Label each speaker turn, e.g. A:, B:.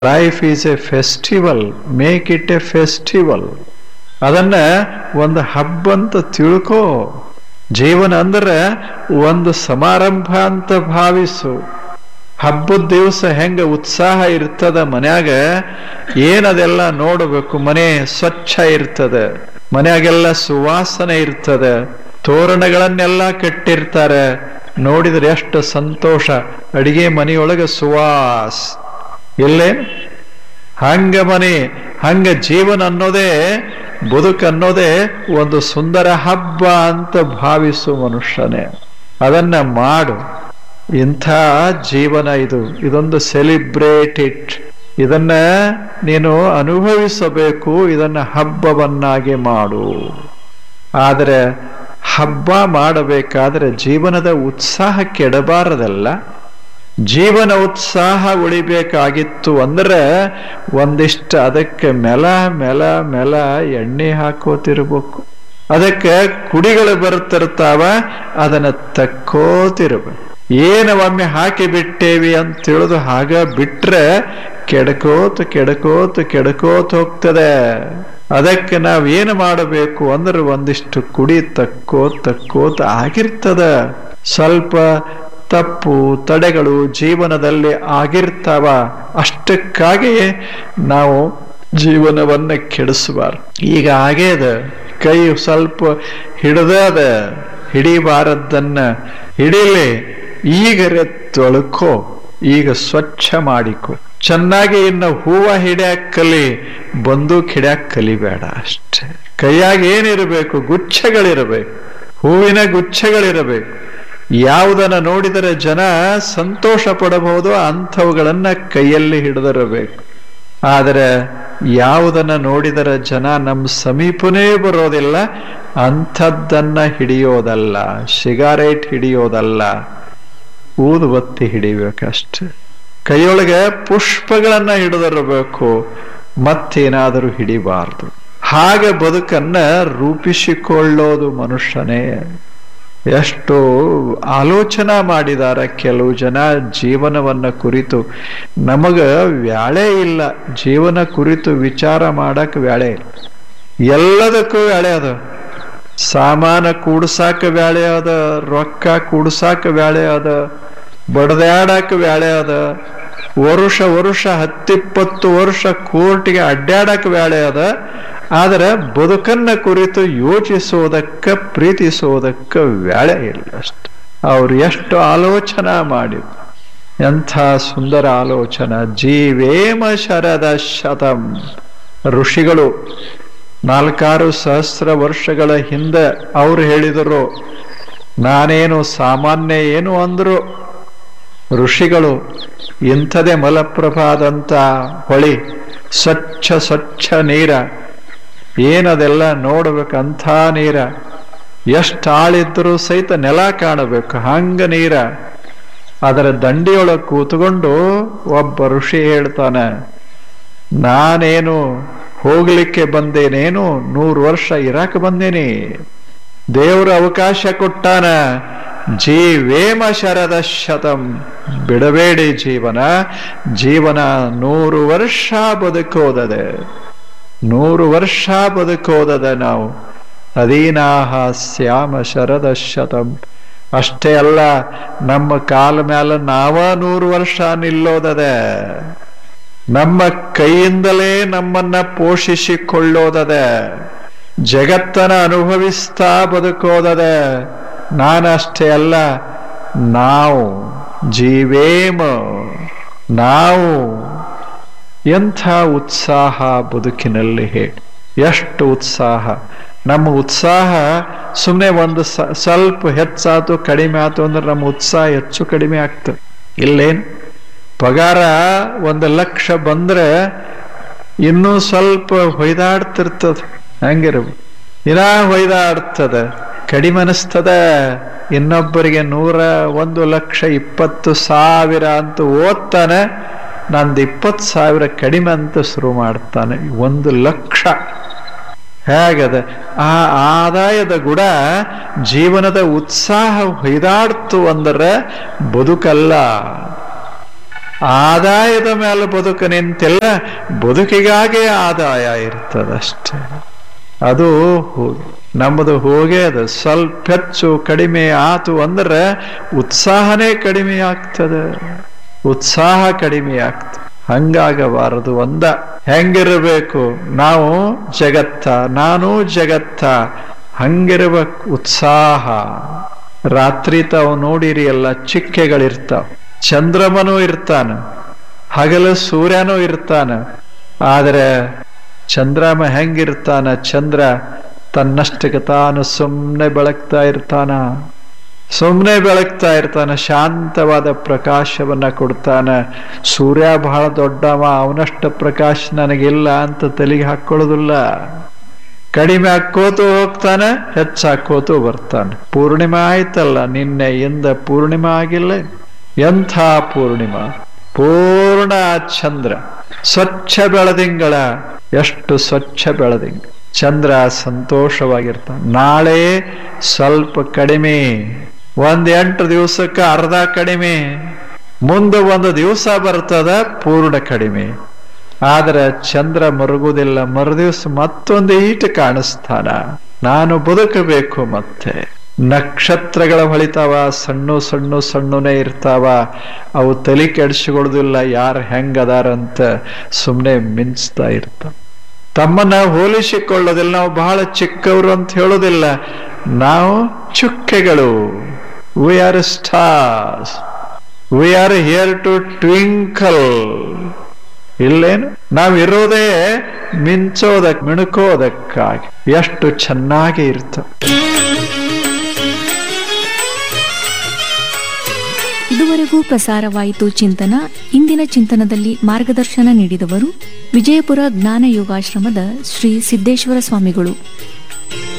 A: life is a festival make it a festival ಅದನ್ನ ಒಂದು ಹಬ್ಬ ಅಂತ ತಿಳ್ಕೋ ಜೀವನ ಅಂದ್ರೆ ಒಂದು ಸಮಾರಂಭ ಅಂತ ಭಾವಿಸು ಹಬ್ಬದ ದಿವಸ ಹೆಂಗ ಉತ್ಸಾಹ ಇರ್ತದ ಮನ್ಯಾಗ ಏನದೆಲ್ಲ ನೋಡಬೇಕು ಮನೆ ಸ್ವಚ್ಛ ಇರ್ತದೆ ಮನ್ಯಾಗೆಲ್ಲ ಸುವಾಸನೆ ಇರ್ತದೆ ತೋರಣಗಳನ್ನೆಲ್ಲ ಕಟ್ಟಿರ್ತಾರೆ ನೋಡಿದ್ರೆ ಎಷ್ಟು ಸಂತೋಷ ಅಡಿಗೆ ಮನೆಯೊಳಗೆ ಸುವಾಸ್ ಇಲ್ಲೇನು ಹಂಗ ಮನೆ ಹಂಗ ಜೀವನ ಅನ್ನೋದೇ ಬದುಕು ಅನ್ನೋದೇ ಒಂದು ಸುಂದರ ಹಬ್ಬ ಅಂತ ಭಾವಿಸು ಮನುಷ್ಯನೇ ಅದನ್ನ ಮಾಡು ಇಂಥ ಜೀವನ ಇದು ಇದೊಂದು ಸೆಲಿಬ್ರೇಟ್ ಇಟ್ ಇದನ್ನ ನೀನು ಅನುಭವಿಸಬೇಕು ಇದನ್ನ ಹಬ್ಬವನ್ನಾಗಿ ಮಾಡು ಆದರೆ ಹಬ್ಬ ಮಾಡಬೇಕಾದ್ರೆ ಜೀವನದ ಉತ್ಸಾಹ ಕೆಡಬಾರದಲ್ಲ ಜೀವನ ಉತ್ಸಾಹ ಉಳಿಬೇಕಾಗಿತ್ತು ಅಂದ್ರೆ ಒಂದಿಷ್ಟು ಅದಕ್ಕೆ ಮೆಲ ಮೆಲ ಮೆಲ ಎಣ್ಣೆ ಹಾಕೋತಿರ್ಬೇಕು ಅದಕ್ಕೆ ಕುಡಿಗಳು ಬರ್ತಿರ್ತಾವ ಅದನ್ನ ತಕ್ಕೋತಿರ್ಬೇಕು ಏನು ಒಮ್ಮೆ ಹಾಕಿ ಬಿಟ್ಟೇವಿ ಅಂತ ತಿಳಿದು ಹಾಗ ಬಿಟ್ರೆ ಕೆಡಕೋತ ಕೆಡಕೋತ ಕೆಡಕೋತ ಹೋಗ್ತದೆ ಅದಕ್ಕೆ ನಾವೇನು ಮಾಡಬೇಕು ಅಂದ್ರೆ ಒಂದಿಷ್ಟು ಕುಡಿ ತಕ್ಕೋತ್ ತಕ್ಕೋತ ಆಗಿರ್ತದ ಸ್ವಲ್ಪ ತಪ್ಪು ತಡೆಗಳು ಜೀವನದಲ್ಲಿ ಆಗಿರ್ತಾವ ಅಷ್ಟಕ್ಕಾಗಿಯೇ ನಾವು ಜೀವನವನ್ನ ಕೆಡಿಸಬಾರ್ದು ಈಗ ಆಗ್ಯದ ಕೈ ಸ್ವಲ್ಪ ಹಿಡ್ದದ ಹಿಡಿಬಾರದನ್ನ ಹಿಡಿಲಿ ಈಗರೆ ತೊಳ್ಕೋ ಈಗ ಸ್ವಚ್ಛ ಮಾಡಿಕೊ ಚೆನ್ನಾಗಿ ಇನ್ನು ಹೂವ ಹಿಡ್ಯಾಕ್ ಕಲಿ ಬಂದೂಕ್ ಹಿಡ್ಯಾಕ್ ಕಲಿಬೇಡ ಅಷ್ಟೇ ಕೈಯಾಗ ಏನಿರಬೇಕು ಗುಚ್ಛಗಳಿರಬೇಕು ಹೂವಿನ ಗುಚ್ಛಗಳಿರಬೇಕು ಯಾವುದನ್ನ ನೋಡಿದರೆ ಜನ ಸಂತೋಷ ಪಡಬಹುದು ಅಂಥವುಗಳನ್ನ ಕೈಯಲ್ಲಿ ಹಿಡಿದಿರಬೇಕು ಆದರೆ ಯಾವುದನ್ನ ನೋಡಿದರೆ ಜನ ನಮ್ಮ ಸಮೀಪನೇ ಬರೋದಿಲ್ಲ ಅಂಥದ್ದನ್ನ ಹಿಡಿಯೋದಲ್ಲ ಸಿಗಾರೇಟ್ ಹಿಡಿಯೋದಲ್ಲ ಊದುಬತ್ತಿ ಹಿಡಿಬೇಕಷ್ಟೆ ಕೈಯೊಳಗೆ ಪುಷ್ಪಗಳನ್ನ ಹಿಡಿದಿರಬೇಕು ಮತ್ತೇನಾದರೂ ಹಿಡಿಬಾರ್ದು ಹಾಗೆ ಬದುಕನ್ನ ರೂಪಿಸಿಕೊಳ್ಳೋದು ಮನುಷ್ಯನೇ ಎಷ್ಟು ಆಲೋಚನಾ ಮಾಡಿದಾರ ಕೆಲವು ಜನ ಜೀವನವನ್ನ ಕುರಿತು ನಮಗ ವ್ಯಾಳೆ ಇಲ್ಲ ಜೀವನ ಕುರಿತು ವಿಚಾರ ಮಾಡಕ್ ವ್ಯಾಳೆ ಇಲ್ಲ ಎಲ್ಲದಕ್ಕೂ ವ್ಯಾಳೆ ಅದ ಸಾಮಾನ ಕೂಡ್ಸಾಕ ವ್ಯಾಳೆ ಅದ ರೊಕ್ಕ ಕೂಡ್ಸಾಕ ವ್ಯಾಳೆ ಅದ ಬಡದಾಡಕ ವ್ಯಾಳೆ ಅದ ವರುಷ ವರುಷ ಹತ್ತಿಪ್ಪತ್ತು ವರ್ಷ ಕೋರ್ಟಿಗೆ ಅಡ್ಡಾಡಕ ವ್ಯಾಳೆ ಅದ ಆದರೆ ಬದುಕನ್ನ ಕುರಿತು ಯೋಚಿಸೋದಕ್ಕ ಪ್ರೀತಿಸೋದಕ್ಕ ವ್ಯಾಳೆ ಇಲ್ಲ ಅಷ್ಟು ಅವ್ರು ಎಷ್ಟು ಆಲೋಚನಾ ಮಾಡಿ ಎಂಥ ಸುಂದರ ಆಲೋಚನ ಜೀವೇಮ ಶರದ ಶತಂ ಋಷಿಗಳು ನಾಲ್ಕಾರು ಸಹಸ್ರ ವರ್ಷಗಳ ಹಿಂದೆ ಅವ್ರು ಹೇಳಿದರು ನಾನೇನು ಸಾಮಾನ್ಯ ಏನು ಅಂದ್ರು ಋಷಿಗಳು ಇಂಥದೇ ಮಲಪ್ರಭಾದಂತ ಹೊಳಿ ಸ್ವಚ್ಛ ಸ್ವಚ್ಛ ನೀರ ಏನದೆಲ್ಲ ನೋಡ್ಬೇಕಂಥ ನೀರ ಎಷ್ಟು ಆಳಿದ್ರೂ ಸಹಿತ ನೆಲ ಕಾಣಬೇಕು ಹಂಗ ನೀರ ಅದರ ದಂಡಿಯೊಳಗೆ ಕೂತ್ಕೊಂಡು ಒಬ್ಬ ಋಷಿ ಹೇಳ್ತಾನೆ ನಾನೇನು ಹೋಗ್ಲಿಕ್ಕೆ ಬಂದೇನೇನು ನೂರು ವರ್ಷ ಇರಾಕ ಬಂದೇನಿ ದೇವರು ಅವಕಾಶ ಕೊಟ್ಟಾನ ಜೀವೇಮ ಶರದ ಶತಂ ಬಿಡಬೇಡಿ ಜೀವನ ಜೀವನ ನೂರು ವರ್ಷ ಬದುಕೋದದೆ ನೂರು ವರ್ಷ ಬದುಕೋದದೆ ನಾವು ಅಧೀನಾಹ ಸ್ಯಾಮ ಶರದ ಶತಂ ಅಷ್ಟೇ ಅಲ್ಲ ನಮ್ಮ ಕಾಲ ಮೇಲೆ ನಾವ ನೂರು ವರ್ಷ ನಿಲ್ಲೋದದೆ ನಮ್ಮ ಕೈಯಿಂದಲೇ ನಮ್ಮನ್ನ ಪೋಷಿಸಿಕೊಳ್ಳೋದದೆ ಜಗತ್ತನ ಅನುಭವಿಸ್ತಾ ಬದುಕೋದದೆ ನಾನಷ್ಟೇ ಅಲ್ಲ ನಾವು ಜೀವೇಮ ನಾವು ಎಂಥ ಉತ್ಸಾಹ ಬದುಕಿನಲ್ಲಿ ಹೇಳಿ ಎಷ್ಟು ಉತ್ಸಾಹ ನಮ್ಮ ಉತ್ಸಾಹ ಸುಮ್ಮನೆ ಒಂದು ಸ್ವಲ್ಪ ಹೆಚ್ಚಾತು ಕಡಿಮೆ ಆತು ಅಂದ್ರೆ ನಮ್ಮ ಉತ್ಸಾಹ ಹೆಚ್ಚು ಕಡಿಮೆ ಆಗ್ತದೆ ಇಲ್ಲೇನು ಪಗಾರ ಒಂದು ಲಕ್ಷ ಬಂದ್ರೆ ಇನ್ನೂ ಸ್ವಲ್ಪ ಹೊಯ್ದಾಡ್ತಿರ್ತದ ಹಂಗಿರ್ಬೇಕು ಇನ್ನ ಹೊಯ್ದಾಡ್ತದ ಕಡಿಮೆ ಅನಿಸ್ತದ ಇನ್ನೊಬ್ಬರಿಗೆ ನೂರ ಒಂದು ಲಕ್ಷ ಇಪ್ಪತ್ತು ಸಾವಿರ ಅಂತ ಓದ್ತಾನೆ ನಂದು ಇಪ್ಪತ್ತು ಸಾವಿರ ಕಡಿಮೆ ಅಂತ ಶುರು ಮಾಡ್ತಾನೆ ಒಂದು ಲಕ್ಷ ಹೇಗದ ಆ ಆದಾಯದ ಗುಡ ಜೀವನದ ಉತ್ಸಾಹ ಹೊಯ್ದಾಡ್ತು ಅಂದರೆ ಬದುಕಲ್ಲ ಆದಾಯದ ಮೇಲೆ ಬದುಕು ನಿಂತಿಲ್ಲ ಬದುಕಿಗಾಗೆ ಆದಾಯ ಇರ್ತದಷ್ಟೇ ಅದು ಹೋಗಿ ನಮ್ಮದು ಹೋಗೇ ಅದು ಸ್ವಲ್ಪ ಹೆಚ್ಚು ಕಡಿಮೆ ಆತು ಅಂದ್ರೆ ಉತ್ಸಾಹನೇ ಕಡಿಮೆ ಆಗ್ತದೆ ಉತ್ಸಾಹ ಕಡಿಮೆ ಆಗ್ತದೆ ಹಂಗಾಗಬಾರದು ಒಂದ ಹೆಂಗಿರಬೇಕು ನಾವು ಜಗತ್ತ ನಾನು ಜಗತ್ತ ಹಂಗಿರ್ಬೇಕು ಉತ್ಸಾಹ ರಾತ್ರಿ ತಾವು ನೋಡಿರಿ ಎಲ್ಲ ಚಿಕ್ಕೆಗಳಿರ್ತಾವ ಚಂದ್ರಮನೂ ಇರ್ತಾನ ಹಗಲು ಸೂರ್ಯನೂ ಇರ್ತಾನ ಆದ್ರೆ ಚಂದ್ರಮ ಹೆಂಗಿರ್ತಾನ ಚಂದ್ರ ತನ್ನಷ್ಟಕ್ಕೆ ತಾನು ಸುಮ್ಮನೆ ಬೆಳಗ್ತಾ ಇರ್ತಾನ ಸುಮ್ಮನೆ ಬೆಳಗ್ತಾ ಇರ್ತಾನ ಶಾಂತವಾದ ಪ್ರಕಾಶವನ್ನ ಕೊಡ್ತಾನ ಸೂರ್ಯ ಬಹಳ ದೊಡ್ಡವ ಅವನಷ್ಟು ಪ್ರಕಾಶ ನನಗಿಲ್ಲ ಅಂತ ತಲೆಗೆ ಹಾಕೊಳ್ಳೋದಿಲ್ಲ ಕಡಿಮೆ ಹಾಕೋತು ಹೋಗ್ತಾನೆ ಹೆಚ್ಚಾಕೋತು ಬರ್ತಾನೆ ಪೂರ್ಣಿಮೆ ಆಯ್ತಲ್ಲ ನಿನ್ನೆಯಿಂದ ಪೂರ್ಣಿಮೆ ಆಗಿಲ್ಲ ಎಂಥ ಪೂರ್ಣಿಮಾ ಪೂರ್ಣ ಚಂದ್ರ ಸ್ವಚ್ಛ ಬೆಳದಿಂಗಳ ಎಷ್ಟು ಸ್ವಚ್ಛ ಬೆಳದಿಂಗ ಚಂದ್ರ ಸಂತೋಷವಾಗಿರ್ತಾನೆ ನಾಳೆ ಸ್ವಲ್ಪ ಕಡಿಮೆ ಒಂದ್ ಎಂಟು ದಿವಸಕ್ಕೆ ಅರ್ಧ ಕಡಿಮೆ ಮುಂದೆ ಒಂದು ದಿವಸ ಬರ್ತದ ಪೂರ್ಣ ಕಡಿಮೆ ಆದ್ರೆ ಚಂದ್ರ ಮರುಗುವುದಿಲ್ಲ ಮರುದಿವ್ಸ ಮತ್ತೊಂದು ಈಟ ಕಾಣಿಸ್ತಾನ ನಾನು ಬದುಕಬೇಕು ಮತ್ತೆ ನಕ್ಷತ್ರಗಳ ಹೊಳಿತಾವ ಸಣ್ಣ ಸಣ್ಣ ಸಣ್ಣನೇ ಇರ್ತಾವ ಅವು ತಲೆ ಕೆಡಿಸಿಕೊಳ್ಳೋದಿಲ್ಲ ಯಾರು ಹೆಂಗದಾರಂತ ಸುಮ್ಮನೆ ಮಿಂಚ್ತಾ ಇರ್ತಾವ ತಮ್ಮನ್ನ ಹೋಲಿಸಿಕೊಳ್ಳೋದಿಲ್ಲ ನಾವು ಬಹಳ ಚಿಕ್ಕವರು ಅಂತ ಹೇಳೋದಿಲ್ಲ ನಾವು ಚುಕ್ಕೆಗಳು we are stars we are here to twinkle ಇಲ್ಲೇನು ನಾವಿರೋದೇ ಮಿಂಚೋದಕ್ ಮಿಣುಕೋದಕ್ಕಾಗಿ ಎಷ್ಟು ಚೆನ್ನಾಗಿ ಇರ್ತವೆ
B: ಇದುವರೆಗೂ ಪ್ರಸಾರವಾಯಿತು ಚಿಂತನ ಇಂದಿನ ಚಿಂತನದಲ್ಲಿ ಮಾರ್ಗದರ್ಶನ ನೀಡಿದವರು ವಿಜಯಪುರ ಜ್ಞಾನ ಯೋಗಾಶ್ರಮದ ಶ್ರೀ ಸಿದ್ದೇಶ್ವರ ಸ್ವಾಮಿಗಳು